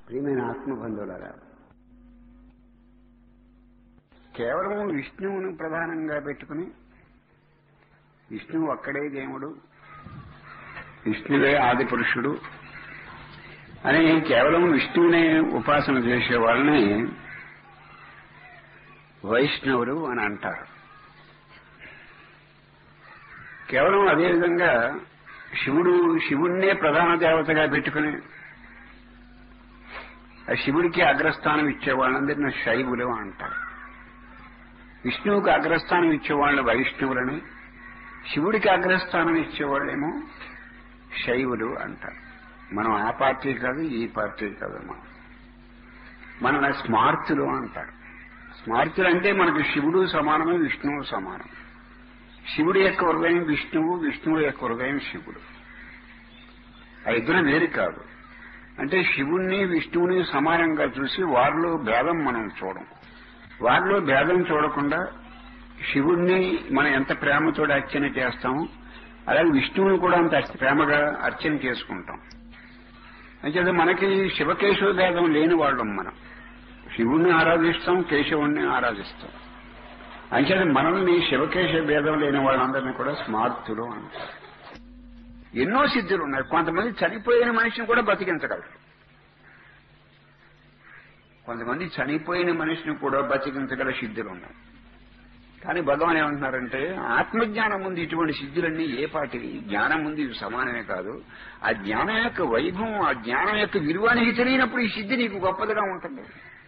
ప్రియమైన ఆత్మబంధువులరా కేవలం విష్ణువును ప్రధానంగా పెట్టుకుని విష్ణువు ఒక్కడే దేవుడు విష్ణువే ఆది పురుషుడు అని కేవలం విష్ణువునే ఉపాసన చేసే వాళ్ళని వైష్ణవులు అని అంటారు కేవలం అదేవిధంగా శివుడు శివుణ్ణే ప్రధాన దేవతగా పెట్టుకుని ఆ శివుడికి అగ్రస్థానం ఇచ్చే వాళ్ళందరినీ శైవులు అంటారు విష్ణువుకి అగ్రస్థానం ఇచ్చేవాళ్ళని వైష్ణవులని శివుడికి అగ్రస్థానం ఇచ్చేవాళ్ళేమో శైవులు అంటారు మనం ఆ పార్టీ కాదు ఈ పార్టీ కాదు మనం మన స్మార్తులు అంటారు స్మార్తులు అంటే మనకు శివుడు సమానమే విష్ణువు సమానం శివుడి యొక్క హృదయం విష్ణువు విష్ణువు యొక్క హృదయం శివుడు ఆ ఇద్దరు వేరు కాదు అంటే శివుణ్ణి విష్ణువుని సమానంగా చూసి వారిలో భేదం మనం చూడం వారిలో భేదం చూడకుండా శివుణ్ణి మనం ఎంత ప్రేమతో అర్చన చేస్తాము అలాగే విష్ణువుని కూడా అంత ప్రేమగా అర్చన చేసుకుంటాం అంటే మనకి శివకేశవ భేదం లేని వాళ్ళం మనం శివుణ్ణి ఆరాధిస్తాం కేశవుణ్ణి ఆరాధిస్తాం అంచేత మనల్ని శివకేశ భేదం లేని వాళ్ళందరినీ కూడా స్మార్తులు అంటారు ఎన్నో సిద్ధులు ఉన్నాయి కొంతమంది చనిపోయిన మనిషిని కూడా బతికించగలరు కొంతమంది చనిపోయిన మనిషిని కూడా బతికించగల సిద్ధులు ఉన్నాయి కానీ భగవాన్ ఏమంటున్నారంటే ఆత్మజ్ఞానం ముందు ఇటువంటి సిద్ధులన్నీ ఏ పాటి జ్ఞానం ముందు ఇవి సమానమే కాదు ఆ జ్ఞానం యొక్క వైభవం ఆ జ్ఞానం యొక్క విలువ నీకు తెలియనప్పుడు ఈ సిద్ధి నీకు గొప్పదిగా ఉంటుంది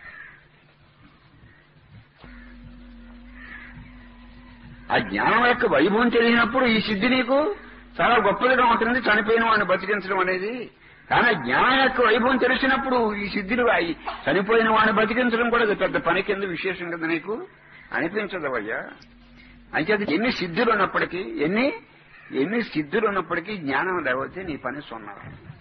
ఆ జ్ఞానం యొక్క వైభవం తెలియనప్పుడు ఈ సిద్ధి నీకు చాలా గొప్పదిగా ఉంటుంది చనిపోయిన వాడిని బతికించడం అనేది కానీ జ్ఞానం యొక్క వైభవం తెలిసినప్పుడు ఈ సిద్ధులు చనిపోయిన వాడిని బతికించడం కూడా పెద్ద పని కింద విశేషం కింద నీకు అనిపించదవయ్యా అంచేది ఎన్ని సిద్ధులు ఉన్నప్పటికీ ఎన్ని ఎన్ని సిద్ధులు ఉన్నప్పటికీ జ్ఞానం లేకపోతే నీ పని సున్నా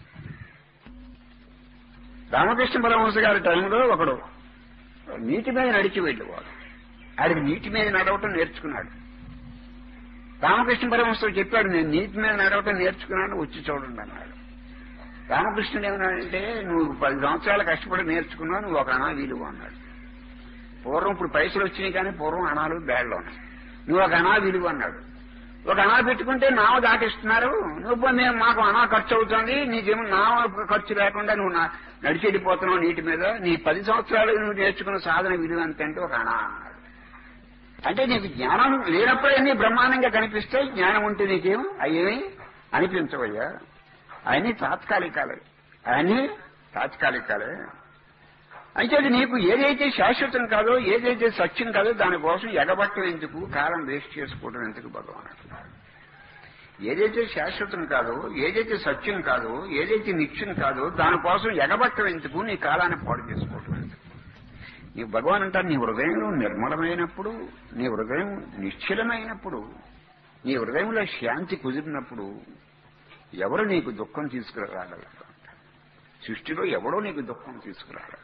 రామకృష్ణ పరమహంస గారి టైంలో ఒకడు నీటి మీద నడిచి వెళ్ళేవాడు ఆడికి నీటి మీద నడవటం నేర్చుకున్నాడు రామకృష్ణ పరమహంస చెప్పాడు నేను నీటి మీద నడవటం నేర్చుకున్నాను వచ్చి చూడండి అన్నాడు రామకృష్ణుడు ఏమన్నాడంటే నువ్వు పది సంవత్సరాలు కష్టపడి నేర్చుకున్నావు నువ్వు ఒక అనా వీలువు అన్నాడు పూర్వం ఇప్పుడు పైసలు వచ్చినాయి కానీ పూర్వం అనాలు బ్యాడ్లో ఉన్నాయి నువ్వు ఒక అనా విలువ అన్నాడు ఒక అనా పెట్టుకుంటే నావ దాటిస్తున్నారు నువ్వు మేము మాకు అనా ఖర్చు అవుతుంది నీకేమో నావ ఖర్చు లేకుండా నువ్వు నడిచి వెళ్ళిపోతున్నావు నీటి మీద నీ పది సంవత్సరాలు నువ్వు నేర్చుకున్న సాధన విలువ అంతే అంటే ఒక అనా అన్నాడు అంటే నీకు జ్ఞానం లేనప్పుడే నీ బ్రహ్మాండంగా కనిపిస్తే జ్ఞానం ఉంటే నీకేం అయ్యేమి అనిపించవయ్యా అవన్నీ తాత్కాలికాలే అవన్నీ తాత్కాలికాలే అయితే నీకు ఏదైతే శాశ్వతం కాదో ఏదైతే సత్యం కాదో దానికోసం ఎగబట్టం ఎందుకు కాలం వేస్ట్ చేసుకోవడం ఎందుకు భగవాన్ ఏదైతే శాశ్వతం కాదో ఏదైతే సత్యం కాదో ఏదైతే నిత్యం కాదో దానికోసం ఎగబట్టం ఎందుకు నీ కాలాన్ని పాడు చేసుకోవడం ఎందుకు నీ భగవాన్ అంటారు నీ హృదయంలో నిర్మలమైనప్పుడు నీ హృదయం నిశ్చలమైనప్పుడు నీ హృదయంలో శాంతి కుదిరినప్పుడు ఎవరు నీకు దుఃఖం తీసుకురాగలరు సృష్టిలో ఎవడో నీకు దుఃఖం తీసుకురాగలరు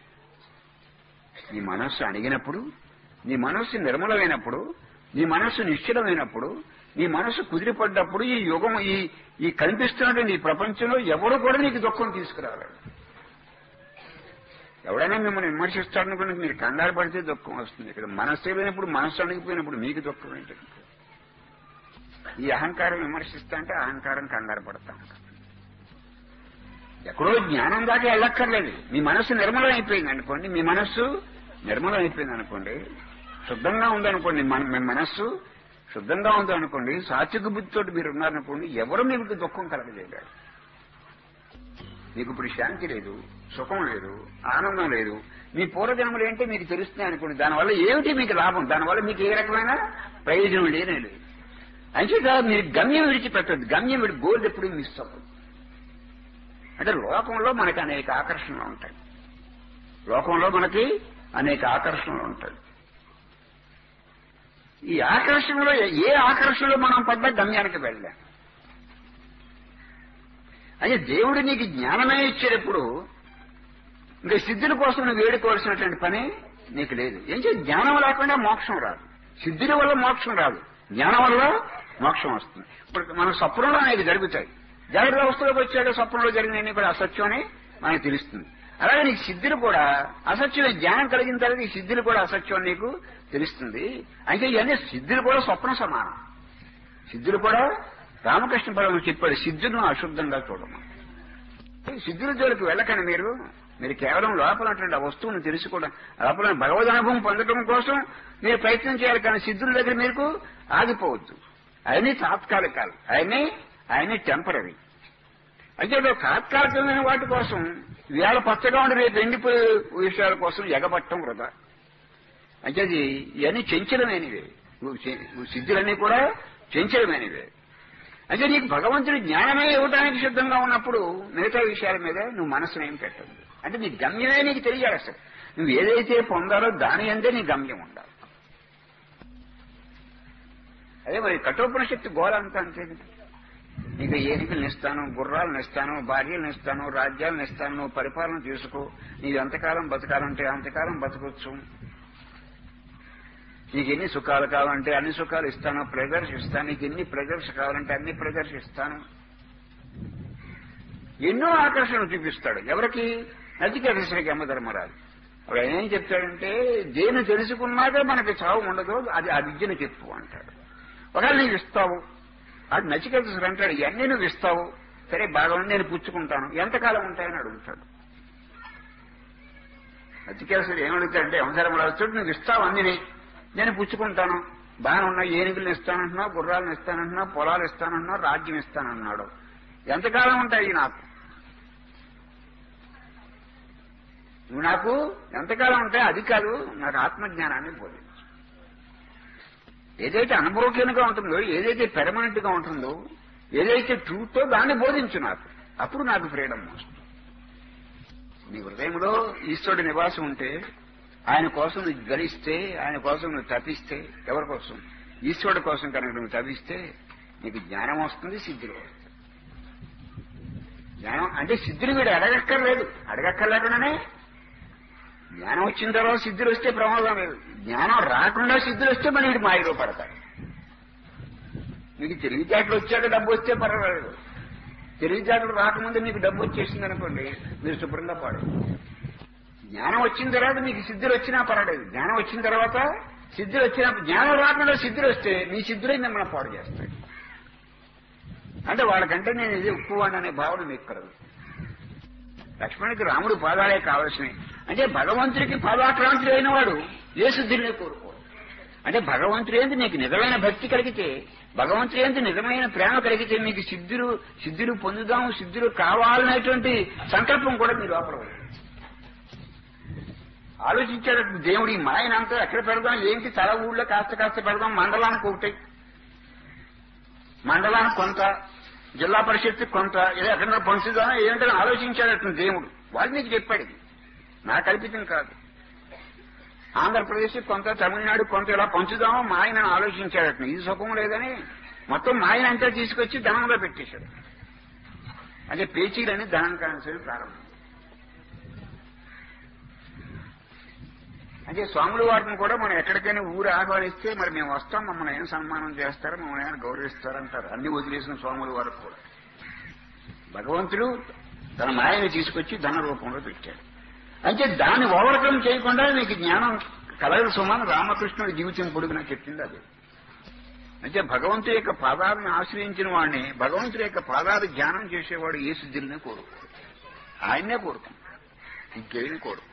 నీ మనస్సు అణిగినప్పుడు నీ మనస్సు నిర్మలమైనప్పుడు నీ మనస్సు నిశ్చలమైనప్పుడు నీ మనస్సు కుదిరిపడ్డప్పుడు ఈ యుగం ఈ ఈ కనిపిస్తున్నటువంటి ఈ ప్రపంచంలో ఎవరు కూడా నీకు దుఃఖం తీసుకురాగలరు ఎవడైనా మిమ్మల్ని విమర్శిస్తాడనుకుని మీరు కంగారు పడితే దుఃఖం వస్తుంది ఇక్కడ మనస్సు లేనప్పుడు మనస్సు అణిగిపోయినప్పుడు మీకు దుఃఖం ఏంటి ఈ అహంకారం విమర్శిస్తా అంటే అహంకారం కంగారు పడతా ఎక్కడో జ్ఞానం దాకా వెళ్ళక్కర్లేదు మీ మనస్సు నిర్మలం అయిపోయింది అనుకోండి మీ మనస్సు నిర్మలం అయిపోయింది అనుకోండి శుద్ధంగా ఉందనుకోండి మన మీ మనస్సు శుద్ధంగా ఉందనుకోండి సాత్విక బుద్ధితో మీరు ఉన్నారనుకోండి ఎవరు మీకు దుఃఖం కలగజేయలేరు మీకు ఇప్పుడు శాంతి లేదు సుఖం లేదు ఆనందం లేదు మీ పూర్వజన్మలు ఏంటో మీకు తెలుస్తున్నాయి అనుకోండి దానివల్ల ఏమిటి మీకు లాభం దానివల్ల మీకు ఏ రకమైన ప్రయోజనం లేనే లేదు అంచేత మీరు గమ్యం విడిచిపెట్టద్దు గమ్యం విడి గోల్డ్ ఎప్పుడు మిస్ అవ్వదు అంటే లోకంలో మనకి అనేక ఆకర్షణలు ఉంటాయి లోకంలో మనకి అనేక ఆకర్షణలు ఉంటాయి ఈ ఆకర్షణలో ఏ ఆకర్షణలో మనం పడ్డా గమ్యానికి వెళ్ళాం అయితే దేవుడు నీకు జ్ఞానమే ఇచ్చేటప్పుడు ఇంకా సిద్ధుల కోసం నువ్వు వేడుకోవాల్సినటువంటి పని నీకు లేదు ఏం చేయ జ్ఞానం లేకుండా మోక్షం రాదు సిద్ధుల వల్ల మోక్షం రాదు జ్ఞానం వల్ల మోక్షం వస్తుంది ఇప్పుడు మన స్వప్నంలో అనేవి జరుగుతాయి జాగ్రత్త అవస్థలోకి వచ్చాక స్వప్నంలో జరిగినవి కూడా అసత్యం అని మనకు తెలుస్తుంది అలాగే నీకు సిద్ధులు కూడా అసత్యమే జ్ఞానం కలిగిన తర్వాత ఈ సిద్ధులు కూడా అసత్యం నీకు తెలుస్తుంది అంటే ఇవన్నీ సిద్ధులు కూడా స్వప్న సమానం సిద్ధులు కూడా రామకృష్ణ పరమ చెప్పాడు సిద్ధులను అశుద్ధంగా చూడమని సిద్ధుల జోలికి వెళ్ళకండి మీరు మీరు కేవలం లోపల ఉన్నటువంటి ఆ వస్తువును తెలుసుకోవడం లోపల భగవద్ అనుభవం పొందడం కోసం మీరు ప్రయత్నం చేయాలి కానీ సిద్ధుల దగ్గర మీకు ఆగిపోవద్దు అవన్నీ తాత్కాలికాలు అవన్నీ అవన్నీ టెంపరీ అయితే ఏదో తాత్కాలికమైన వాటి కోసం వేళ పచ్చగా ఉండి రేపు ఎండిపోయే విషయాల కోసం ఎగబట్టం వృధా అంటే అది ఇవన్నీ చెంచలమైనవే సిద్ధులన్నీ కూడా చెంచలమైనవే అంటే నీకు భగవంతుడి జ్ఞానమే ఇవ్వడానికి సిద్ధంగా ఉన్నప్పుడు మిగతా విషయాల మీద నువ్వు మనసును ఏం పెట్టదు అంటే నీ గమ్యమే నీకు తెలియాలి అసలు నువ్వు ఏదైతే పొందాలో దాని అందే నీ గమ్యం ఉండాలి అదే మరి కఠోపనిషత్తు గోళ అంతా అంతే కదా. నీకు ఏనుకలను ఇస్తాను గుర్రాలను ఇస్తాను భార్యలను ఇస్తాను రాజ్యాలను ఇస్తాను నువ్వు పరిపాలన చేసుకో నీకు ఎంతకాలం బతకాలంటే అంతకాలం బతకొచ్చు నీకు ఎన్ని సుఖాలు కావాలంటే అన్ని సుఖాలు ఇస్తాను ప్రెజర్స్ ఇస్తాను నీకు ఎన్ని ప్రెజర్స్ కావాలంటే అన్ని ప్రెజర్స్ ఇస్తాను ఎన్నో ఆకర్షణలు చూపిస్తాడు ఎవరికి నచికేతసుడికి యమధర్మరాజు అప్పుడు ఆయన ఏం చెప్తాడంటే దేని తెలుసుకున్నాక మనకి చావు ఉండదు అది ఆ విద్యను చెప్పు అంటాడు ఒకవేళ నీకు ఇస్తావు అది నచికేతసుడు అంటాడు ఇవన్నీ నువ్వు ఇస్తావు సరే బాగా ఉంది, నేను పుచ్చుకుంటాను ఎంతకాలం ఉంటాయని అడుగుతాడు నచికేతసుడు ఏమడుగుతాడంటే యమధర్మరాజు చూడు నువ్వు ఇస్తావు అన్ని నేను పుచ్చుకుంటాను బాగా ఉన్న ఏనుగులను ఇస్తానంటున్నావు గుర్రాలను ఇస్తానంటున్నావు పొలాలు ఇస్తానంటున్నావు రాజ్యం ఇస్తానన్నాడు ఎంతకాలం ఉంటాయి నాకు నువ్వు నాకు ఎంతకాలం ఉంటాయి అది కాదు నాకు ఆత్మజ్ఞానాన్ని బోధించు ఏదైతే అనుభవజ్ఞంగా ఉంటుందో ఏదైతే పెర్మనెంట్ గా ఉంటుందో ఏదైతే ట్రూతో దాన్ని బోధించు నాకు అప్పుడు నాకు ఫ్రీడమ్ వస్తుంది నీ హృదయంలో ఈశ్వరుడి నివాసం ఉంటే ఆయన కోసం నువ్వు గలిస్తే ఆయన కోసం నువ్వు తప్పిస్తే ఎవరి కోసం ఈశ్వరుడు కోసం కనుక నువ్వు తప్పిస్తే నీకు జ్ఞానం వస్తుంది సిద్ధులు వస్తుంది జ్ఞానం అంటే సిద్ధులు వీడు అడగక్కర్లేదు అడగక్కర్లేకుండానే జ్ఞానం వచ్చిన తర్వాత సిద్ధులు వస్తే ప్రమాదం లేదు జ్ఞానం రాకుండా సిద్ధులు వస్తే మన వీడు మాయలో పడతాడు మీకు తెలివితేటలు వచ్చాక డబ్బు వస్తే పర్వాలేదు తెలివితేటలు రాకముందే మీకు డబ్బు వచ్చేసింది అనుకోండి మీరు శుభ్రంగా పాడు జ్ఞానం వచ్చిన తర్వాత మీకు సిద్ధులు వచ్చినా పర్వాలేదు జ్ఞానం వచ్చిన తర్వాత సిద్ధులు వచ్చిన జ్ఞానం రాకుండా సిద్ధులు వస్తే మీ సిద్ధులే మిమ్మల్ని పాడు చేస్తాయి అంటే వాళ్ళకంటే నేను ఇది ఎక్కువ అనే భావన మీకు కలదు లక్ష్మణుడికి రాముడు పాదాలే కావలసినవి అంటే భగవంతుడికి పాదాక్రాంతుడు అయిన వాడు ఏ శుద్ధిని కోరుకోడు అంటే భగవంతుడు ఏంటి నీకు నిజమైన భక్తి కలిగితే భగవంతుడు ఏంటి నిజమైన ప్రేమ కలిగితే మీకు సిద్ధులు సిద్ధులు పొందుదాం సిద్ధులు కావాలనేటువంటి సంకల్పం కూడా మీ లోపల ఉంది. ఆలోచించేటట్టు దేవుడి మాయనంతా ఎక్కడ పెడదాం ఏంటి తల ఊళ్ళో కాస్త కాస్త పెడదాం మండలానికి ఒకటి మండలానికి కొంత జిల్లా పరిషత్ కొంత ఏదో ఎక్కడ పంచుదామా ఏంటని ఆలోచించాడట దేవుడు వాడు నీకు చెప్పాడు ఇది. నా కల్పితం కాదు ఆంధ్రప్రదేశ్ కొంత తమిళనాడు కొంత ఇలా పంచుదామో మా ఆయన ఆలోచించాడట ఇది సుఖం లేదని మొత్తం మా ఆయన అంతా తీసుకొచ్చి ధనంలో పెట్టేశాడు అదే పేచీలని ధనం కాన్సర్ ప్రారంభం అంటే స్వాముల వారిని కూడా మనం ఎక్కడికైనా ఊరు ఆహ్వానిస్తే మరి మేము వస్తాం మమ్మల్ని ఏం సన్మానం చేస్తారు మమ్మల్ని ఏమైనా గౌరవిస్తారంటారు అన్ని వదిలేసిన స్వాముల వారికి కూడా భగవంతుడు తన మాయని తీసుకొచ్చి ధన రూపంలో పెట్టాడు అంటే దాన్ని ఓవర్కమ్ చేయకుండా నీకు జ్ఞానం కలగదు సుమాను రామకృష్ణుడి జీవితం పొడుగునా చెప్పింది అది అంటే భగవంతుడి యొక్క పాదాలను ఆశ్రయించిన వాడిని భగవంతుడి యొక్క పాదాలు ధ్యానం చేసేవాడు ఏ సిద్ధిని కోరుకోడు ఆయన్నే కోరుకుంటాడు ఇంకేమి కోరుకోడు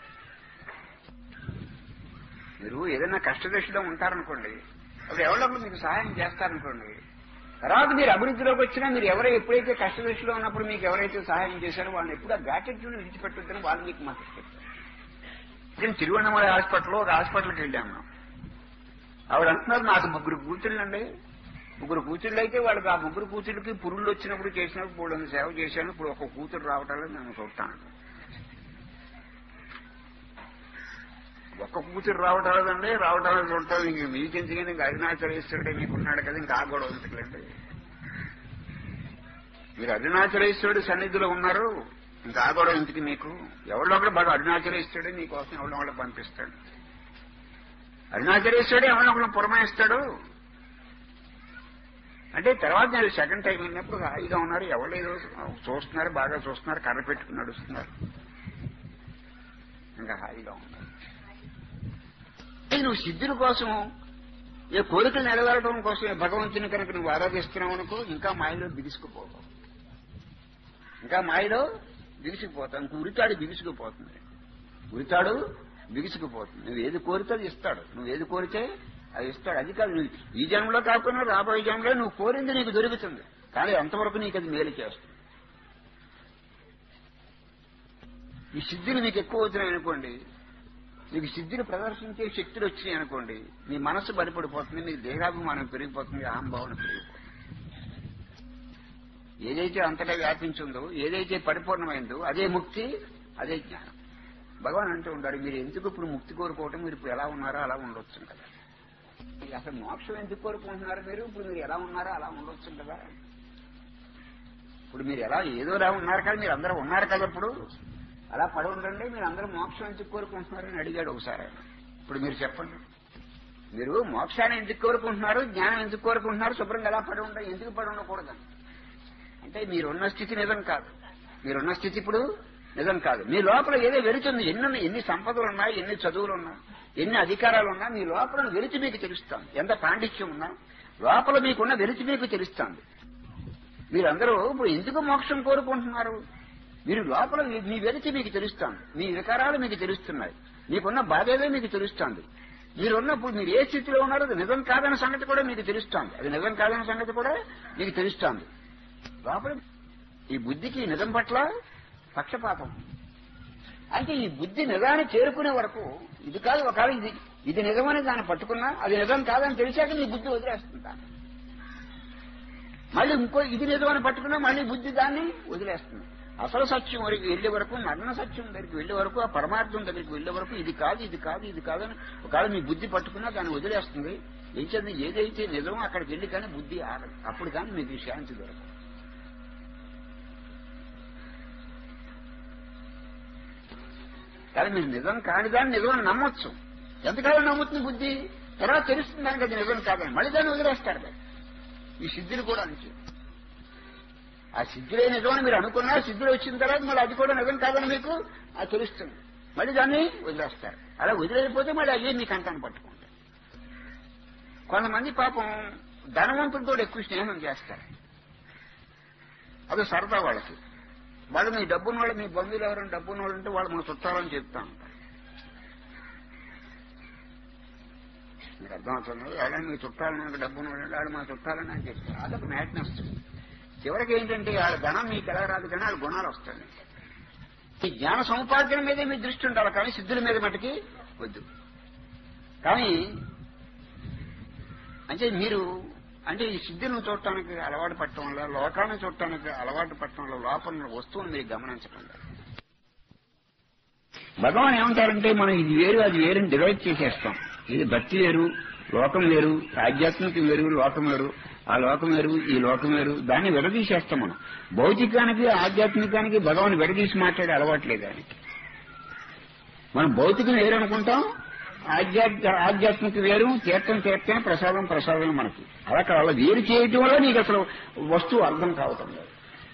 మీరు ఏదైనా కష్టదశలో ఉంటారనుకోండి అప్పుడు ఎవరొకరు మీకు సహాయం చేస్తారనుకోండి తర్వాత మీరు అభివృద్ధిలోకి వచ్చినా మీరు ఎవరై ఎప్పుడైతే కష్టదశలో ఉన్నప్పుడు మీకు ఎవరైతే సహాయం చేశారో వాళ్ళని ఎప్పుడు ఆ గ్రాటిట్యూడ్ విడిచిపెట్టొద్దని వాళ్ళు మీకు మాట చెప్తారు నేను తిరువണ്ണామలై హాస్పిటల్లో ఒక హాస్పిటల్కి వెళ్ళాము మేము. ఆవిడ అంటున్నారు నాకు ముగ్గురు కూతుళ్ళండి ముగ్గురు కూతుళ్ళు అయితే వాళ్ళకి ఆ ముగ్గురు కూతుళ్ళకి పురుళ్ళు వచ్చినప్పుడు చేసినప్పుడు మూడు సేవ చేశాను ఇప్పుడు ఒక కూతురు రావటం లేదు నేను చూస్తాను ఒక్క కూతురు రావటం లేదండి రావటం లేదు చూడటం ఇంక మీకెందుకని ఇంకా అరుణాచలేశ్వరుడే మీకున్నాడు కదా ఇంకా ఆ గొడవ ఎందుకులేండి మీరు అరుణాచలేశ్వరుడు సన్నిధిలో ఉన్నారు ఇంకా ఆ గొడవ ఎందుకు మీకు ఎవరిలో ఒకటి బాగా అరుణాచలేశ్వరుడే నీకోసం ఎవరిలో ఒకటి పంపిస్తాడు అరుణాచలేశ్వరుడే ఎవరిలో ఒకటి పురమాయిస్తాడు అంటే తర్వాత నేను సెకండ్ టైం వెళ్ళినప్పుడు హాయిగా ఉన్నారు ఎవరు లేదు చూస్తున్నారు బాగా చూస్తున్నారు కర్ర పెట్టుకుని నడుస్తున్నారు ఇంకా హాయిగా ఉండాలి అది నువ్వు సిద్ధుల కోసం ఏ కోరికలు నెరవేరడం కోసం భగవంతుని కనుక నువ్వు ఆరాధిస్తున్నావు అనుకో ఇంకా మాయలో బిగుసుకుపోతావు ఇంకా మాయలో బిగుసుకుపోతావు ఇంక ఉరితాడు బిగుసుకుపోతుంది ఉరితాడు బిగుసుకుపోతుంది నువ్వు ఏది కోరితే అది ఇస్తాడు నువ్వు ఏది కోరితే అది ఇస్తాడు అది కాదు నువ్వు ఈ జన్మలో కాకుండా రాబోయే జన్మలో నువ్వు కోరింది నీకు దొరుకుతుంది కానీ అంతవరకు నీకు అది మేలు చేస్తుంది ఈ సిద్ధులు మీకు ఎక్కువ అవుతున్నాయి అనుకోండి మీకు సిద్ధిని ప్రదర్శించే శక్తులు వచ్చినాయి అనుకోండి మీ మనసు బలిపడిపోతుంది మీ దేహాభిమానం పెరిగిపోతుంది అహంభావన పెరిగిపోతుంది ఏదైతే అంతటా వ్యాపించిందో ఏదైతే పరిపూర్ణమైందో అదే ముక్తి అదే జ్ఞానం భగవాన్ అంటూ ఉంటాడు మీరు ఎందుకు ఇప్పుడు ముక్తి కోరుకోవటం మీరు ఇప్పుడు ఎలా ఉన్నారో అలా ఉండొచ్చు కదా అసలు మోక్షం ఎందుకు కోరుకుంటున్నారు మీరు ఇప్పుడు మీరు ఎలా ఉన్నారో అలా ఉండొచ్చు కదా ఇప్పుడు మీరు ఎలా ఏదోలా ఉన్నారు కదా మీరు అందరూ ఉన్నారు కదా ఇప్పుడు అలా పడి ఉండండి మీరు అందరూ మోక్షం ఎందుకు కోరుకుంటున్నారని అడిగాడు ఒకసారి ఆయన. ఇప్పుడు మీరు చెప్పండి మీరు మోక్షాన్ని ఎందుకు కోరుకుంటున్నారు జ్ఞానం ఎందుకు కోరుకుంటున్నారు శుభ్రంగా ఎలా పడి ఉండాలి ఎందుకు పడి ఉండకూడదు అంటే మీరున్న స్థితి నిజం కాదు మీరున్న స్థితి ఇప్పుడు నిజం కాదు మీ లోపల ఏదో వెలుతుంది ఎన్ని ఎన్ని సంపదలు ఉన్నా ఎన్ని చదువులు ఉన్నా ఎన్ని అధికారాలు ఉన్నా మీ లోపల వెలిచి మీకు తెలుస్తాను ఎంత పాండిత్యం ఉన్నా లోపల మీకున్న వెలిచి మీకు తెలుస్తాను మీరందరూ ఇప్పుడు ఎందుకు మోక్షం కోరుకుంటున్నారు మీరు లోపల మీ- మీ వెలిచి మీకు తెలుస్తాను మీ వికారాలు మీకు తెలుస్తున్నాయి మీకున్న బాధ ఏదో మీకు తెలుస్తుంది మీరున్నప్పుడు మీరు ఏ స్థితిలో ఉన్నారో అది నిజం కాదన్న సంగతి కూడా మీకు తెలుస్తుంది అది నిజం కాదన్న సంగతి కూడా మీకు తెలుస్తుంది లోపల ఈ బుద్ధికి నిజం పట్ల పక్షపాతం అంటే ఈ బుద్ధి నిజాన్ని చేరుకునే వరకు ఇది కాదు ఒకవేళ ఇది ఇది నిజమని దాన్ని పట్టుకున్నా అది నిజం కాదని తెలిసాక నీ బుద్ధి వదిలేస్తుందా మళ్ళీ ఇంకో ఇది నిజమని పట్టుకున్నా మళ్ళీ బుద్ధి దాన్ని వదిలేస్తుంది అసలు సత్యం వరకు వెళ్లే వరకు మరణ సత్యం దగ్గరికి వెళ్లే వరకు ఆ పరమార్థం దగ్గరికి వెళ్లే వరకు ఇది కాదు ఇది కాదు ఇది కాదని ఒకవేళ మీ బుద్ధి పట్టుకున్నా దాన్ని వదిలేస్తుంది ఏం చేద్దాం ఏదైతే నిజమో అక్కడికి వెళ్ళి కానీ బుద్ధి ఆగదు అప్పుడు కానీ మీకు శాంతి దొరకదు కానీ మీరు నిజం కాని దాన్ని నిజమని నమ్మొచ్చు ఎంతకాలం నమ్ముతుంది బుద్ధి తర్వాత తెలుస్తుంది దానికి అది నిజం కాదని మళ్ళీ దాన్ని వదిలేస్తారు మరి. ఈ సిద్ధులు కూడా అంతే ఆ సిద్ధులే నిజమని మీరు అనుకున్నా సిద్ధులు వచ్చిన తర్వాత మళ్ళీ అది కూడా నిజం కాదని మీకు అది తెలుస్తుంది మళ్ళీ దాన్ని వదిలేస్తారు అలా వదిలేకపోతే మళ్ళీ అయ్యే మీకు అంటాను పట్టుకుంటారు కొంతమంది పాపం ధనవంతులతో ఎక్కువ స్నేహం చేస్తారు అది సరదా వాళ్ళకి వాళ్ళు మీ డబ్బున్న వాళ్ళు మీ బంధువులు ఎవరైనా డబ్బున్న వాళ్ళు ఉంటే వాళ్ళు మన చుట్టాలని చెప్తా ఉంటారు మీకు అర్థమవుతుంది ఎవరైనా మీ చుట్టాలు నాకు డబ్బున్న వాళ్ళు వాళ్ళు మా చుట్టాలని అని చెప్తారు అదొక మ్యాట్నెస్ చివరికి ఏంటంటే వాళ్ళ ధనం మీకు ఎలా రాదు కానీ వాళ్ళ గుణాలు వస్తాయి ఈ జ్ఞాన సముపార్జన మీదే మీ దృష్టి ఉండాలి కానీ సిద్ధుల మీద మటుకి వద్దు కానీ అంటే మీరు అంటే ఈ సిద్ధులను చూడటానికి అలవాటు పట్టడం వల్ల లోకాలను చూడటానికి అలవాటు పట్టడం వల్ల లోపల ఉన్న వస్తువును మీరు గమనించడం లేదు భగవాన్ ఏమంటారంటే మనం ఇది వేరు అది వేరుని డివైడ్ చేసేస్తాం ఇది భక్తి వేరు లోకం వేరు ఆధ్యాత్మికం వేరు లోకం వేరు ఆ లోకం వేరు ఈ లోకం వేరు దాన్ని విడదీసేస్తాం మనం భౌతికానికి ఆధ్యాత్మికానికి భగవాన్ విడదీసి మాట్లాడే అలవాటు లేదు ఆయనకి మనం భౌతికం వేరు అనుకుంటాం ఆధ్యాత్మిక ఆధ్యాత్మిక వేరు తీర్థం తీర్థం ప్రసాదం ప్రసాదం మనకి అలా కావాలి వేరు చేయటం వల్ల నీకు అసలు వస్తువు అర్థం కావటం లేదు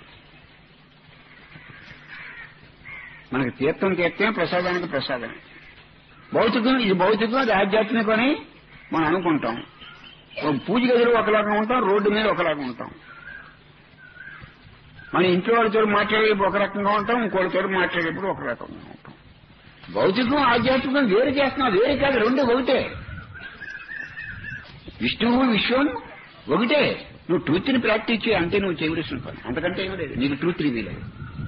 మనకి తీర్థం తీర్థం ప్రసాదానికి ప్రసాదం భౌతికం ఇది భౌతికం అది ఆధ్యాత్మికం అని మనం అనుకుంటాం ఒక పూజ గదిలో ఒకలాగా ఉంటాం రోడ్డు మీద ఒకలాగా ఉంటాం మన ఇంట్లో వాళ్ళతో మాట్లాడేటప్పుడు ఒక రకంగా ఉంటాం ఇంకోటితో మాట్లాడేటప్పుడు ఒక రకంగా ఉంటాం భౌతికం ఆధ్యాత్మికం వేరు చేస్తున్నాం వేరు కాదు రెండు ఒకటే విష్ణువు విశ్వం ఒకటే నువ్వు ట్రూత్ని ప్రాక్టీస్ చేయి అంతే నువ్వు చేయవలసిన పని అంతకంటే ఏమీ లేదు నీకు ట్రూత్ రివీల్ లేదు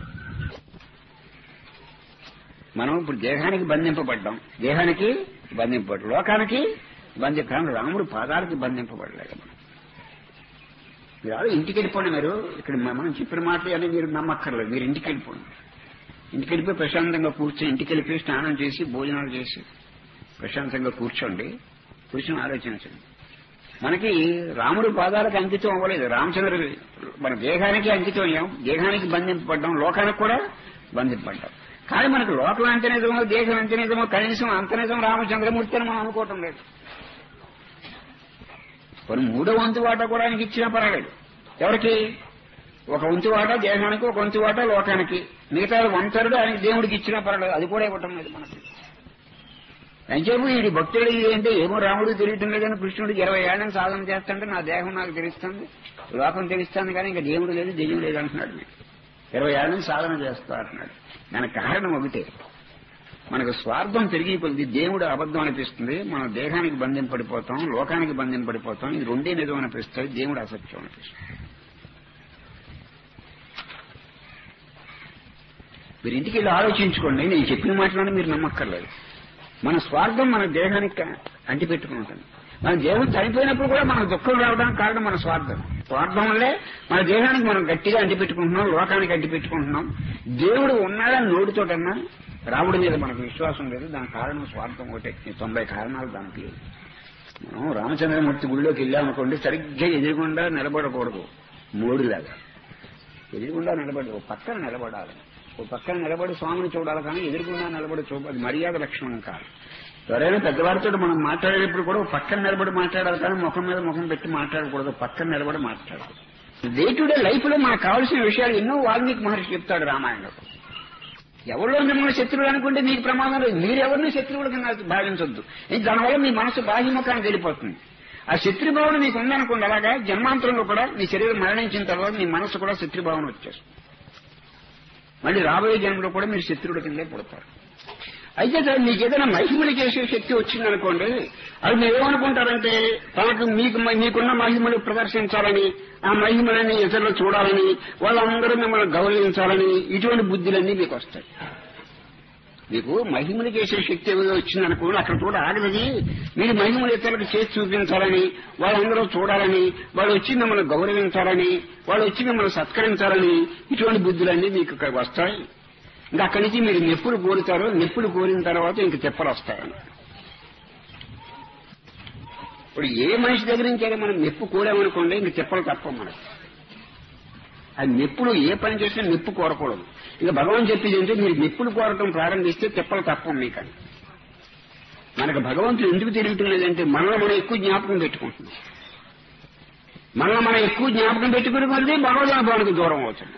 మనం ఇప్పుడు దేహానికి బంధింపబడ్డాం దేహానికి బంధింపబడ్డాం లోకానికి బంధి కానీ రాముడు పాదాలకి బంధింపబడలేదు మనం మీరు ఆడ ఇంటికి వెళ్ళిపోండి మీరు ఇక్కడ మ- మనం చెప్పిన మాటలు అని మీరు నమ్మక్కర్లేదు మీరు ఇంటికి వెళ్ళిపోండి ఇంటికి వెళ్ళిపోయి ప్రశాంతంగా కూర్చొని ఇంటికి వెళ్ళిపోయి స్నానం చేసి భోజనాలు చేసి ప్రశాంతంగా కూర్చోండి కూర్చొని ఆలోచించండి మనకి రాముడు పాదాలకు అంకితం అవ్వలేదు రామచంద్రుడు మన దేహానికి అంకితం అయ్యాం దేహానికి బంధింపబడ్డాం లోకానికి కూడా బంధింపబడ్డాం కానీ మనకు లోకం ఎంత నిజమో దేశం ఎంత నిజమో కనీసం అంత నిజం రామచంద్రమూర్తి అని మనం అనుకోవటం లేదు కొన్ని మూడో వంతు వాట కూడా ఆయనకి ఇచ్చినా పర్వాలేదు ఎవరికి ఒక వంతు వాట దేహానికి ఒక వంతు వాట లోకానికి మిగతా వంతరుడు ఆయనకి దేవుడికి ఇచ్చినా పర్వాలేదు అది కూడా ఇవ్వటం లేదు మనకి ఎంచేపు ఈ భక్తుడు ఏంటంటే ఏమో రాముడు తెలియటం లేదని కృష్ణుడు ఇరవై ఏళ్ళని సాధన చేస్తుంటే నా దేహం నాకు తెలుస్తుంది లోకం తెలుస్తుంది కానీ ఇంకా దేవుడు లేదు దెయ్యం లేదు అంటున్నాడు నేను ఇరవై ఏళ్ళ నుంచి సాధన చేస్తా అంటున్నాడు దానికి కారణం ఒకటే మనకు స్వార్థం పెరిగి కొద్ది దేవుడు అబద్ధం అనిపిస్తుంది మన దేహానికి బంధం పడిపోతాం లోకానికి బంధం పడిపోతాం ఇది రెండే నిజం అనిపిస్తుంది దేవుడు అసత్యం అనిపిస్తుంది మీరు ఇంటికి వెళ్ళి ఆలోచించుకోండి నేను చెప్పిన మాటలను మీరు నమ్మక్కర్లేదు మన స్వార్థం మన దేహానికి అంటిపెట్టుకుని ఉంటుంది మన దేహం చనిపోయినప్పుడు కూడా మనకు దుఃఖం రావడానికి కారణం మన స్వార్థం స్వార్థం వల్లే మన దేహానికి మనం గట్టిగా అంటిపెట్టుకుంటున్నాం లోకానికి అంటిపెట్టుకుంటున్నాం దేవుడు ఉన్నాడని నోటితోటన్నా రాముడి మీద మనకు విశ్వాసం లేదు దాని కారణం స్వార్థం ఒకటే ఈ తొంభై కారణాలు దానికి లేవు. మనం రామచంద్రమూర్తి గుళ్ళోకి వెళ్ళామనుకోండి సరిగ్గా ఎదురుగుండా నిలబడకూడదు మోడులాగా ఎదురుగుండా నిలబడి ఓ పక్కన నిలబడాలి ఓ పక్కన నిలబడి స్వామిని చూడాలి కానీ ఎదురుగుండా నిలబడి చూ అది మర్యాద లక్షణం కాదు ఎవరైనా పెద్దవారితో మనం మాట్లాడేటప్పుడు కూడా ఓ పక్కన నిలబడి మాట్లాడాలి కానీ ముఖం మీద ముఖం పెట్టి మాట్లాడకూడదు పక్కన నిలబడి మాట్లాడాలి డే టు డే లైఫ్ లో మనకు కావాల్సిన విషయాలు ఎన్నో వాల్మీకి మహర్షి చెప్తాడు రామాయణంలో ఎవరిలో మిమ్మల్ని శత్రువులు అనుకుంటే మీకు ప్రమాదం లేదు మీరెవరిని శత్రువులు కింద భావించొద్దు ఇది దానివల్ల మీ మనసు బాహ్యముఖానికి వెళ్ళిపోతుంది ఆ శత్రుభావన మీకు ఉందనుకోండి అలాగా జన్మాంతరంలో కూడా మీ శరీరం మరణించిన తర్వాత మీ మనసు కూడా శత్రుభావన వచ్చేస్తుంది మళ్ళీ రాబోయే జన్మలో కూడా మీరు శత్రువుల కిందే పుడతారు అయితే సార్ మీకు ఏదైనా మహిమలు చేసే శక్తి వచ్చిందనుకోండి అది మీరు ఏమనుకుంటారంటే తనకు మీకు మీకున్న మహిమలు ప్రదర్శించాలని ఆ మహిమలని ఇతరులు చూడాలని వాళ్ళందరూ మిమ్మల్ని గౌరవించాలని ఇటువంటి బుద్ధులన్నీ మీకు వస్తాయి మీకు మహిమలు చేసే శక్తి ఏదో వచ్చిందనుకోండి అక్కడ కూడా ఆగదది మీరు మహిమలు ఇతరులకు చేసి చూపించాలని వాళ్ళందరూ చూడాలని వాళ్ళు వచ్చి మిమ్మల్ని గౌరవించాలని వాళ్ళు వచ్చి మిమ్మల్ని సత్కరించాలని ఇటువంటి బుద్ధులన్నీ మీకు ఇక్కడ వస్తాయి ఇంకా అక్కడి నుంచి మీరు నెప్పులు కోరుతారు నెప్పులు కోరిన తర్వాత ఇంక తెప్పలు వస్తాయని ఇప్పుడు ఏ మనిషి దగ్గర నుంచి అయినా మనం నెప్పు కోరామనుకోండి ఇంక తెప్పలు తప్పం మనకు అది నెప్పులు ఏ పని చేసినా నెప్పు కోరకూడదు ఇక భగవాన్ చెప్పేది ఏంటంటే మీరు నెప్పులు కోరటం ప్రారంభిస్తే తెప్పలు తప్పం మీకని మనకు భగవంతుడు ఎందుకు తెలియటం లేదంటే మనలో మనం ఎక్కువ జ్ఞాపకం పెట్టుకుంటున్నాం మనలో మనం ఎక్కువ జ్ఞాపకం పెట్టుకుని కొద్దీ భగవద్ అనుభవానికి దూరం అవుతుంది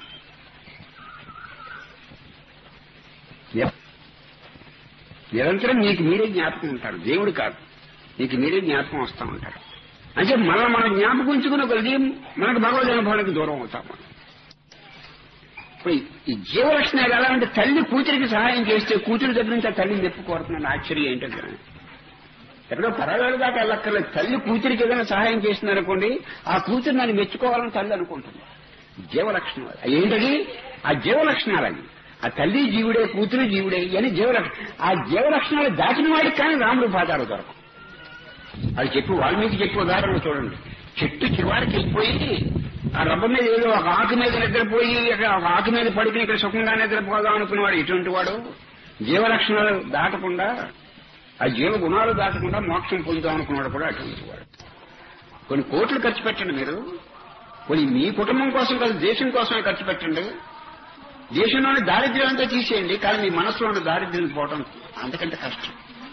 నిరంతరం మీకు మీరే జ్ఞాపకం ఉంటారు దేవుడు కాదు మీకు మీరే జ్ఞాపకం వస్తూ ఉంటారు అంటే మనం మనం జ్ఞాపకం ఉంచుకున్న కొద్ది మనకు భగవద్ అనుభవానికి దూరం అవుతాం మనం ఇప్పుడు ఈ జీవలక్షణాలు ఎలా అంటే తల్లి కూతురికి సహాయం చేస్తే కూతురి దగ్గర నుంచి ఆ తల్లిని తెప్పుకోరుతున్నాను ఆశ్చర్యం ఏంటో కదా ఎక్కడో పరవేళ దాకా వెళ్ళక్కర్లేదు తల్లి కూతురికి ఏదైనా సహాయం చేసిందనుకోండి ఆ కూతురు నన్ను మెచ్చుకోవాలని తల్లి అనుకుంటుంది జీవలక్షణాలు ఏంటది ఆ జీవలక్షణాలు అవి ఆ తల్లి జీవుడే కూతురు జీవుడే అని జీవలక్షణం ఆ జీవలక్షణాలు దాటిన వాడికి కానీ రాముడు పాదాలు దొరకవు అది చెప్పి వాల్మీకి చెప్పి ఉదాహరణ చూడండి చెట్టు చివరికి వెళ్ళిపోయి ఆ రబ్బ మీద ఏదో ఒక ఆకు మీద నిద్రపోయి ఇక్కడ ఒక ఆకు మీద పడుకుని ఇక్కడ సుఖంగా నిద్రపోదాం అనుకునేవాడు ఇటువంటి వాడు జీవలక్షణాలు దాటకుండా ఆ జీవ గుణాలు దాటకుండా మోక్షం పొందుదాం అనుకున్నాడు కూడా అటువంటి వాడు కొన్ని కోట్లు ఖర్చు పెట్టండి మీరు కొన్ని మీ కుటుంబం కోసం కాదు దేశం కోసమే ఖర్చు పెట్టండి దేశంలోని దారిద్ర్యం అంతా తీసేయండి కానీ మీ మనసులోని దారిద్ర్యం పోవటం అంతకంటే కష్టం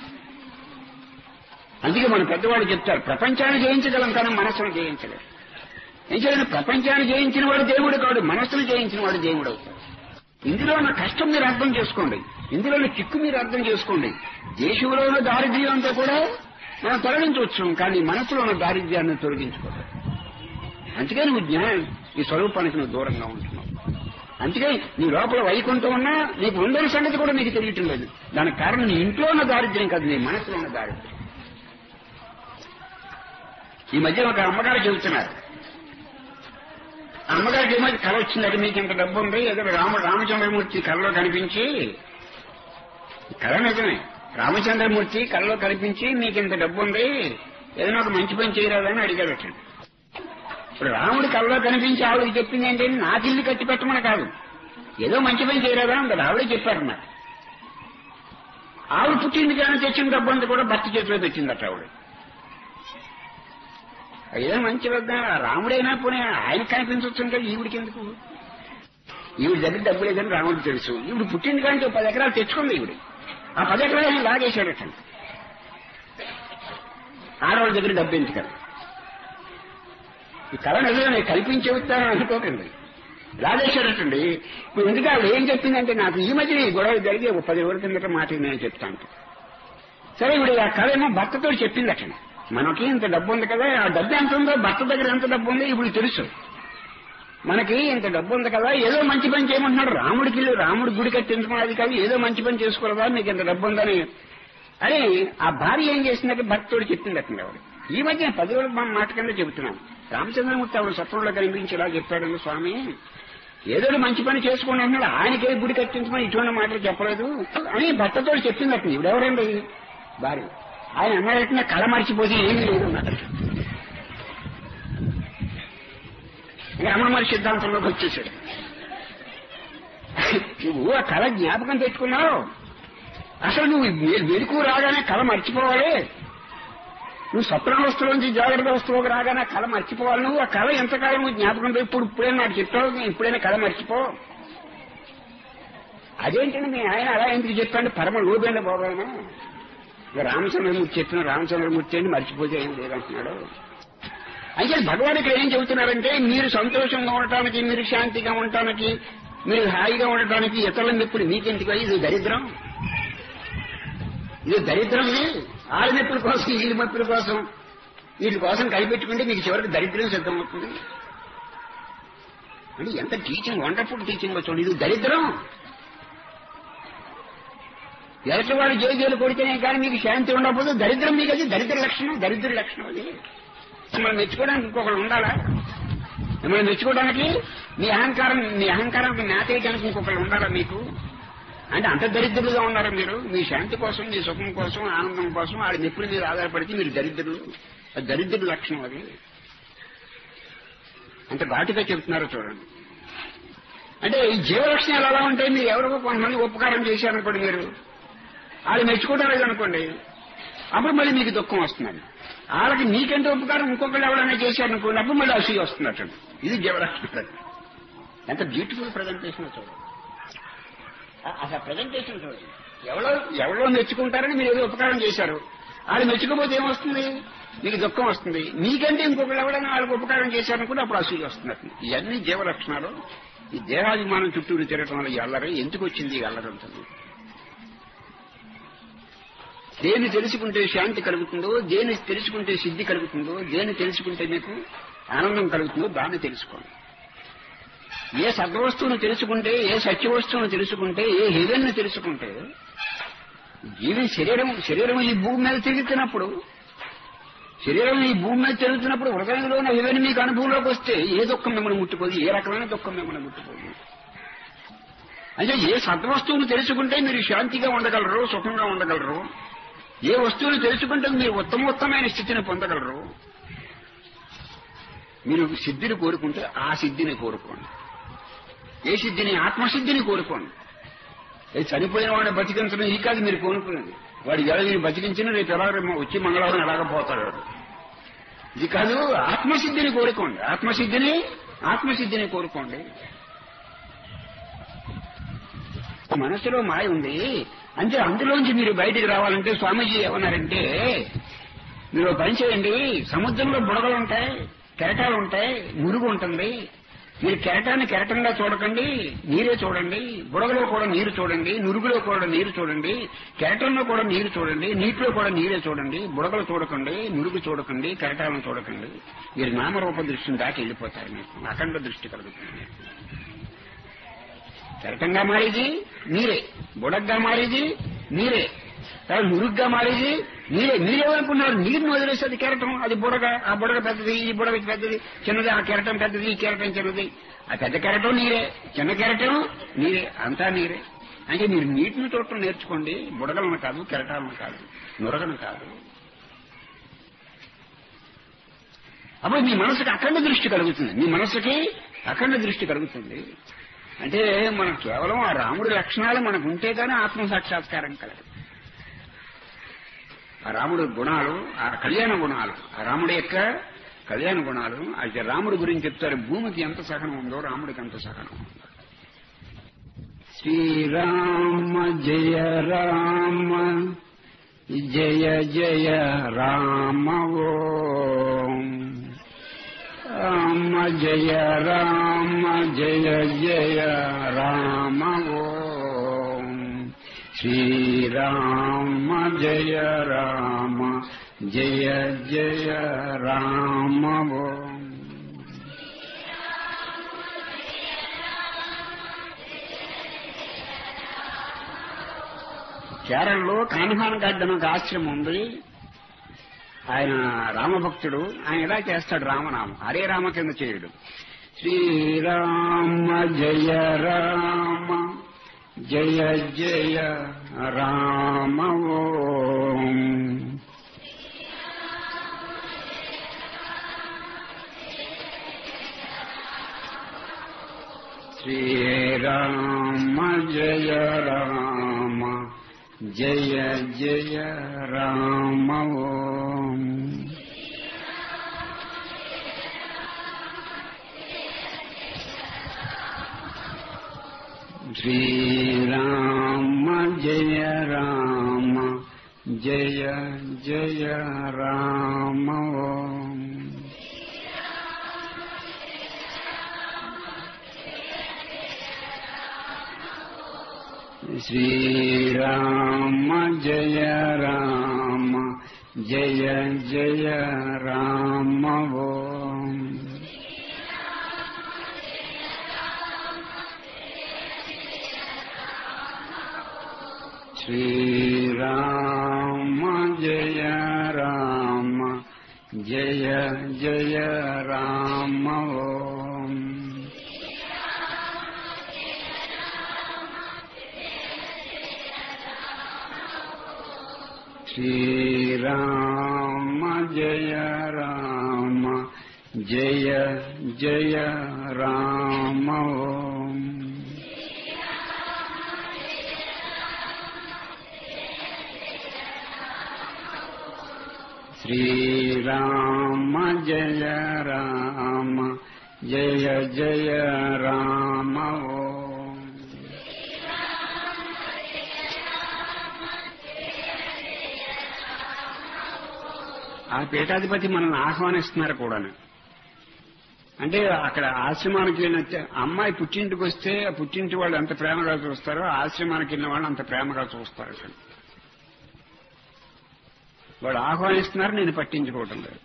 అందుకే మన పెద్దవాళ్ళు చెప్తారు ప్రపంచాన్ని జయించగలం కానీ మనస్సును జయించలేరు ఏం చేయాలి ప్రపంచాన్ని జయించిన వాడు దేవుడు కాడు మనస్సును జయించిన వాడు దేవుడు అవుతాడు ఇందులో ఉన్న కష్టం మీరు అర్థం చేసుకోండి ఇందులో ఉన్న చిక్కు మీరు అర్థం చేసుకోండి దేశంలో ఉన్న దారిద్ర్యం అంతా కూడా మనం తొలగించవచ్చు కానీ మనసులో ఉన్న దారిద్ర్యాన్ని తొలగించుకోవాలి అందుకే నువ్వు జ్ఞానం ఈ స్వరూపానికి నువ్వు దూరంగా ఉంటున్నావు అందుకే నీ లోపల వైకుంఠం ఉన్నా నీకు ఉందని సంగతి కూడా నీకు తెలియటం లేదు దానికి కారణం నీ ఇంట్లో ఉన్న దారిద్ర్యం కాదు నీ మనసులో ఉన్న దారిద్ర్యం ఈ మధ్య ఒక అమ్మగారు చెబుతున్నారు అమ్మగారికి ఏమో కళ వచ్చిందట మీకు ఇంత డబ్బు ఉంది ఏదో రామ రామచంద్రమూర్తి కళలో కనిపించి కళ నిజమే రామచంద్రమూర్తి కళలో కనిపించి మీకు ఇంత డబ్బు ఉంది ఏదైనా ఒక మంచి పని చేయరాదని అడిగాడట ఇప్పుడు రాముడి కళలో కనిపించి ఆవిడకి చెప్పింది ఏంటంటే నాకు ఇల్లు కట్టి పెట్టమని కాదు ఏదో మంచి పని చేయరాదా అంటారు ఆవిడే చెప్పారు నాకు ఆవిడ పుట్టింది కానీ తెచ్చిన డబ్బు అంతా కూడా భర్త చేతిలో పెట్టిందట ఆవిడ ఏదో మంచి వద్ద రాముడైనా పోనీ ఆయన కనిపించవచ్చు ఈవిడికి ఎందుకు ఈవిడ దగ్గర డబ్బు లేదని రాముడు తెలుసు ఈవిడ పుట్టింది కానీ పది ఎకరాలు తెచ్చుకుంది ఈవిడ ఆ పది ఎకరాలు ఆయన లాగేశాడట ఆడవాళ్ళ దగ్గర డబ్బు ఎందుకని ఈ కళ నిజమే కల్పించి చెబుతానని అనుకోకండి రాజేశ్వరటండి ఇప్పుడు ఎందుకు ఆవిడ ఏం చెప్పిందంటే నాకు ఈ మధ్య ఈ గొడవ జరిగి ఒక పది రోజుల కిందట మాట నేను చెప్తాను సరే ఇప్పుడు ఆ కథ ఏమో భర్తతో చెప్పింది అట్లా మనకి ఇంత డబ్బు ఉంది కదా ఆ డబ్బు ఎంత ఉందో భర్త దగ్గర ఎంత డబ్బు ఉందో ఇప్పుడు తెలుసు మనకి ఇంత డబ్బు ఉంది కదా ఏదో మంచి పని చేయమంటున్నాడు రాముడికి ఇల్లు రాముడి గుడి కట్టించుకున్నది కాదు ఏదో మంచి పని చేసుకోలేదా మీకు ఇంత డబ్బు ఉందని అని ఆ భార్య ఏం చేసిందంటే భర్తోడు చెప్పింది అట్లా ఆవిడ ఈ మధ్య పది రోజుల మా మాట కింద చెబుతున్నాను రామచంద్రమూర్తి ఆవిడ సత్రంలో కనిపించి ఇలా చెప్పాడు స్వామి ఏదో ఒకటి మంచి పని చేసుకోండి అంటున్నాడు ఆయనకే గుడి కట్టించమని ఇటువంటి మాటలు చెప్పలేదు అని భర్తతో చెప్పింది అట్లా ఇవిడెవరండి భార్య ఆయన అన్నాడంటే కళ మర్చిపోతే ఏమీ లేదు అన్నాడు రమణ సిద్ధాంతంలోకి వచ్చేసాడు నువ్వు ఆ కళ జ్ఞాపకం పెట్టుకున్నావు అసలు నువ్వు మె- మెలకు రాగానే కళ మర్చిపోవాలి నువ్వు స్వప్నావస్థలోంచి జాగ్రత్త అవస్థలోకి రాగానే ఆ కళ మర్చిపోవాలి నువ్వు ఆ కళ ఎంతకాలం నువ్వు జ్ఞాపకం పెట్టి ఇప్పుడు ఇప్పుడైనా నాకు చెప్పావు నేను ఇప్పుడైనా కళ మర్చిపో అదేంటండి మీ ఆయన అలా ఎందుకు చెప్పండి పరమ లోబేండి బాబు ఆయన ఇక రామచంద్రమూర్తి చెప్పిన రామచంద్రమూర్తి అని మర్చిపోతే ఏం లేదంటున్నాడు అయితే భగవాన్ ఇక్కడ ఏం చెబుతున్నారంటే మీరు సంతోషంగా ఉండటానికి మీరు శాంతిగా ఉండటానికి మీరు హాయిగా ఉండటానికి ఇతరుల మెప్పులు మీకెందుకు ఇది దరిద్రం ఇది దరిద్రం ఇది ఆళ్ళ మెప్పుల కోసం వీళ్ళ మెప్పుల కోసం వీటి కోసం కనిపెట్టుకుంటే మీకు చివరికి దరిద్రం సిద్ధమవుతుంది అంటే ఎంత టీచింగ్ వండర్ఫుల్ టీచింగ్ వచ్చి ఇది దరిద్రం ఎదుటి వాడు జై జైలు కొడితేనే కానీ మీకు శాంతి ఉండకపోతే దరిద్రం మీకు అది దరిద్ర లక్షణం దరిద్ర లక్షణం అది మిమ్మల్ని మెచ్చుకోవడానికి ఇంకొకరు ఉండాలా మిమ్మల్ని మెచ్చుకోవడానికి మీ అహంకారం మీ అహంకారానికి మేతేయడానికి ఇంకొకరు ఉండాలా మీకు అంటే అంత దరిద్రులుగా ఉన్నారా మీరు మీ శాంతి కోసం మీ సుఖం కోసం ఆనందం కోసం ఆడి నెప్పుల మీద ఆధారపడితే మీరు దరిద్రులు అది దరిద్రుల లక్షణం అది అంత ఘాటుగా చెప్తున్నారో చూడండి అంటే ఈ జీవలక్షణాలు ఎలా ఉంటాయి మీరు ఎవరికో కొంతమంది ఉపకారం చేశారనుకోండి మీరు వాళ్ళు మెచ్చుకోవడం లేదనుకోండి అప్పుడు మళ్ళీ మీకు దుఃఖం వస్తున్నది వాళ్ళకి మీకంటే ఉపకారం ఇంకొకళ్ళు ఎవరైనా చేశారనుకోండి అప్పుడు మళ్ళీ అసూయ వస్తున్నట్టు ఇది జీవలక్షణం ఎంత బ్యూటిఫుల్ ప్రజెంటేషన్ చూడండి ఆ- అసలు ప్రజెంటేషన్ చూడండి ఎవరో ఎవరో మెచ్చుకుంటారని మీరు ఏదో ఉపకారం చేశారు వాళ్ళు మెచ్చుకోపోతే ఏమొస్తుంది మీకు దుఃఖం వస్తుంది మీకంటే ఇంకొకరు ఎవరైనా వాళ్ళకి ఉపకారం చేశారనుకుంటే అప్పుడు అసూయ వస్తున్నట్టు ఇవన్నీ జీవలక్షణాలు ఈ దేహాభిమానం చుట్టూరు తిరగటం వల్ల ఈ అల్లరి ఎందుకు వచ్చింది ఈ అల్లరి ఉంటుంది దేన్ని తెలుసుకుంటే శాంతి కలుగుతుందో దేన్ని తెలుసుకుంటే సిద్ధి కలుగుతుందో దేన్ని తెలుసుకుంటే మీకు ఆనందం కలుగుతుందో దాన్ని తెలుసుకోండి ఏ సద్వస్తువును తెలుసుకుంటే ఏ సత్య వస్తువును తెలుసుకుంటే ఏ హెవెన్ తెలుసుకుంటే జీవి శరీరం శరీరం ఈ భూమి మీద తిరుగుతున్నప్పుడు శరీరం ఈ భూమి మీద తిరుగుతున్నప్పుడు హృదయంలో ఉన్న హెవెన్ మీకు అనుభవంలోకి వస్తే ఏ దుఃఖం మిమ్మల్ని ముట్టుకోదు ఏ రకమైన దుఃఖం మిమ్మల్ని ముట్టుకోదు అంటే ఏ సద్వస్తువును తెలుసుకుంటే మీరు శాంతిగా ఉండగలరు సుఖంగా ఉండగలరు ఏ వస్తువును తెలుసుకుంటే మీరు ఉత్తమోత్తమైన స్థితిని పొందగలరు మీరు సిద్ధిని కోరుకుంటే ఆ సిద్ధిని కోరుకోండి ఏ సిద్ధిని ఆత్మసిద్ధిని కోరుకోండి ఏ చనిపోయిన వాడిని బతికించడం ఈ కాదు మీరు కోరుకునేది వాడు ఎలా నేను బతికించిన రేపు ఎలా రేపు వచ్చి మంగళవారం ఎలాగపోతాడు వాడు ఇది కాదు ఆత్మసిద్ధిని కోరుకోండి ఆత్మసిద్ధిని ఆత్మసిద్ధిని కోరుకోండి మనసులో మాయ ఉంది అంటే అందులోంచి మీరు బయటికి రావాలంటే స్వామీజీ ఏమన్నారంటే మీరు ఓ పని చేయండి సముద్రంలో బుడగలు ఉంటాయి కెరటాలు ఉంటాయి మురుగు ఉంటుంది మీరు కెరటాన్ని కెరటంగా చూడకండి నీరే చూడండి బుడగలో కూడా నీరు చూడండి నురుగులో కూడా నీరు చూడండి కెరటంలో కూడా నీరు చూడండి నీటిలో కూడా నీరే చూడండి బుడగలు చూడకండి నురుగు చూడకండి కెరటాలను చూడకండి మీరు నామరూప దృష్టిని దాటి వెళ్ళిపోతారు మీకు అఖండ దృష్టి కలుగుతుంది కెరటంగా మారేది మీరే బుడగ్గా మారేది మీరే తర్వాత మురుగ్గా మారేది మీరే మీరేమనుకున్నారు నీరుని వదిలేసి అది కెరటం అది బుడగ ఆ బుడగ పెద్దది ఈ బుడగ పెద్దది చిన్నది ఆ కెరటం పెద్దది ఈ కెరటం చిన్నది ఆ పెద్ద కెరటం నీరే చిన్న కెరటం నీరే అంతా నీరే అంటే మీరు నీటిని చూడటం నేర్చుకోండి బుడగలను కాదు కెరటాలను కాదు నురగను కాదు అప్పుడు మీ మనసుకి అఖండ దృష్టి కలుగుతుంది మీ మనసుకి అఖండ దృష్టి కలుగుతుంది అంటే మనం కేవలం ఆ రాముడి లక్షణాలు మనకు ఉంటే కానీ ఆత్మ సాక్షాత్కారం కలదు ఆ రాముడి గుణాలు ఆ కళ్యాణ గుణాలు ఆ రాముడి యొక్క కళ్యాణ గుణాలు అయితే రాముడి గురించి చెప్తారు భూమికి ఎంత సహనం ఉందో రాముడికి అంత సహనం ఉందో శ్రీరామ జయ రామ జయ జయ రామ ఓం రామ జయ రామ జయ జయ రామ ఓం శ్రీరామ జయ రామ జయ జయ రామ ఓం కేరళలో కాన్హాన్ గడ్డ అని ఒక ఆశ్రమం ఉంది ఆయన రామభక్తుడు ఆయన ఇలా చేస్తాడు రామనామం హరే రామ కింద చేయడు శ్రీరామ జయ రామ జయ జయ రామ ఓం శ్రీరామ జయ రామ జయ జయ రామ ఓం శ్రీరామ జయ రామ జయ జయ రామ ఓం శ్రీరామ జయ రామ జయ జయ రామ ఓం శ్రీరామ జయ రామ జయ జయ రామ ఓం శ్రీరామ జయ రామ జయ జయ రామ ఓం శ్రీరామ జయ రామ జయ జయ రామ ఓం ఆ పీఠాధిపతి మనల్ని ఆహ్వానిస్తున్నారు కూడా అంటే అక్కడ ఆశ్రమానికి వెళ్ళిన అమ్మాయి పుట్టింటికి వస్తే ఆ పుట్టింటి వాళ్ళు ఎంత ప్రేమగా చూస్తారో ఆశ్రమానికి వెళ్ళిన వాళ్ళు అంత ప్రేమగా చూస్తారు అక్కడ వాళ్ళు ఆహ్వానిస్తున్నారు నేను పట్టించుకోవటం లేదు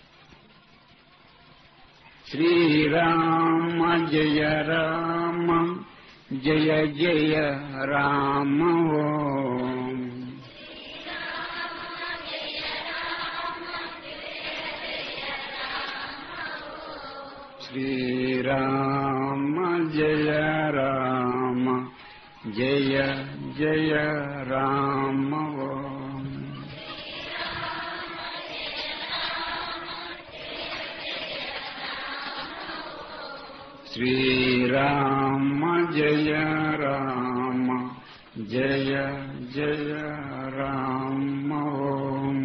శ్రీరామ జయ రామ జయ జయ రామ ఓం శ్రీరామ జయ రామ జయ జయ రామ ఓం శ్రీరామ జయ రామ జయ జయ రామ ఓం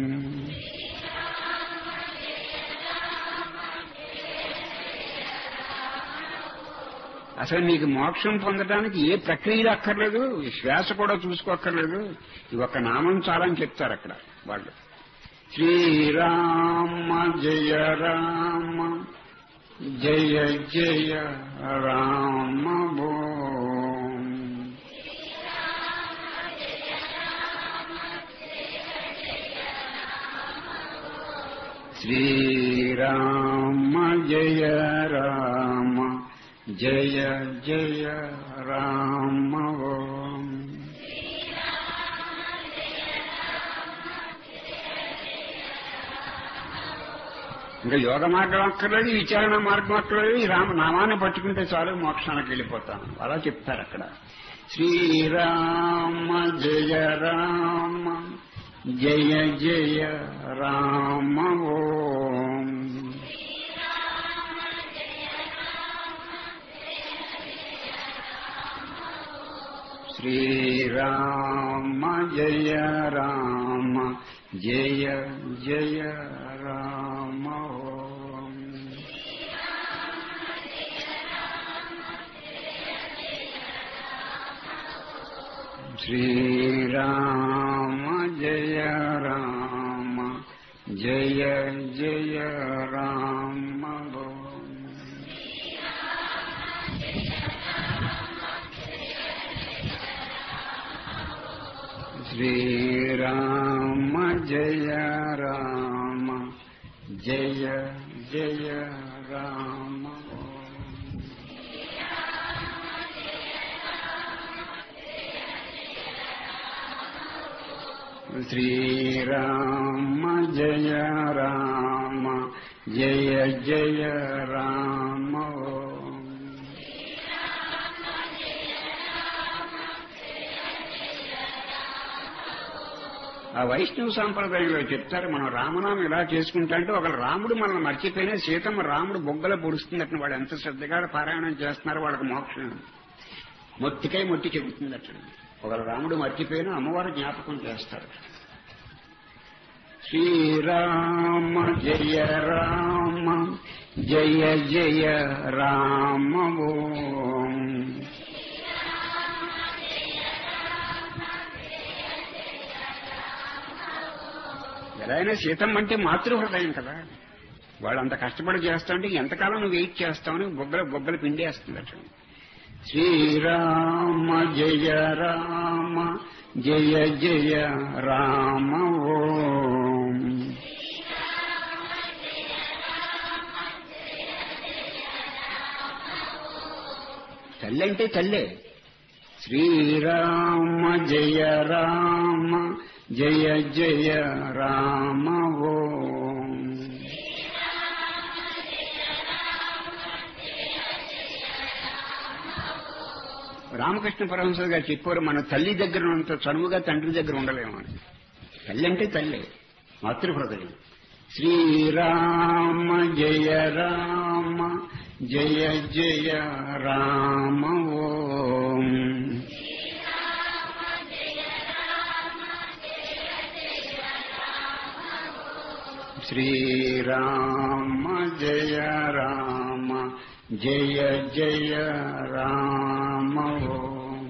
అసలు నీకు మోక్షం పొందడానికి ఏ ప్రక్రియలు అక్కర్లేదు ఈ శ్వాస కూడా చూసుకోక్కర్లేదు ఈ ఒక్క నామం చాలని చెప్తారు అక్కడ వాళ్ళు శ్రీరామ జయ రామ జయ జయ రామ ఓం శ్రీరామ జయ రామ జయ జయ రామ ఓం ఇంకా యోగ మార్గం అక్కర్లేదు విచారణ మార్గం అక్కర్లేదు ఈ రామ నామాన్ని పట్టుకుంటే చాలు మోక్షానికి వెళ్ళిపోతాను అలా చెప్తారు అక్కడ శ్రీరామ జయ రామ జయ జయ రామ ఓం శ్రీరామ జయ రామ జయ జయ రామ ఓం శ్రీరామ జయ రామ జయ జయ రామ ఓం శ్రీరామ జయ రామ జయ జయ రామ శ్రీరామ జయ రామ జయ జయ రామ ఆ వైష్ణవ సాంప్రదాయంలో చెప్తారు మనం రామనామం ఇలా చేసుకుంటా అంటే ఒకరు రాముడు మనల్ని మర్చిపోయినా సీతమ్మ రాముడు బొగ్గల పొడుస్తున్నట్టు వాడు ఎంత శ్రద్ధగా పారాయణం చేస్తున్నారో వాళ్ళకి మోక్షం మొత్తికై మొట్టి చెబుతుందట ఒకరు రాముడు మర్చిపోయినా అమ్మవారు జ్ఞాపకం చేస్తారు శ్రీరామ జయ రామ జయ జయ రామ ఓం ఎలా అయినా సీతమ్మ అంటే మాతృహృదయం కదా వాళ్ళు అంత కష్టపడి చేస్తామంటే ఎంతకాలం నువ్వు వెయిట్ చేస్తామని బొగ్గల బొగ్గలు పిండేస్తుందట శ్రీరామ జయ రామ జయ జయ రామ ఓం తల్లి అంటే తల్లే శ్రీరామ జయ రామ జయ జయ రామ ఓం రామకృష్ణ పరమహంస గారు చెప్పారు మన తల్లి దగ్గర ఉన్నంత చనువుగా తండ్రి దగ్గర ఉండలేము అని తల్లి అంటే తల్లి మాతృహృదయం శ్రీరామ జయ రామ జయ జయ రామ ఓం శ్రీరామ జయ రామ జయ జయ రామ ఓం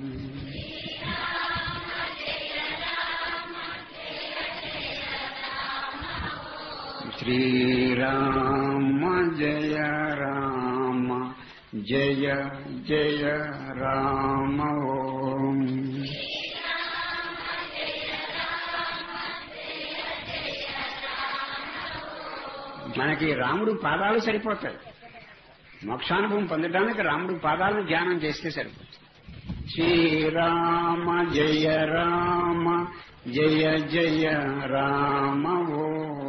శ్రీరామ జయ రామ జయ జయ రామ ఓం మనకి రాముడు పాదాలు సరిపోతాయి మోక్షానుభవం పొందడానికి రాముడు పాదాలను ధ్యానం చేస్తే సరిపోతుంది శ్రీరామ జయ రామ జయ జయ రామ ఓ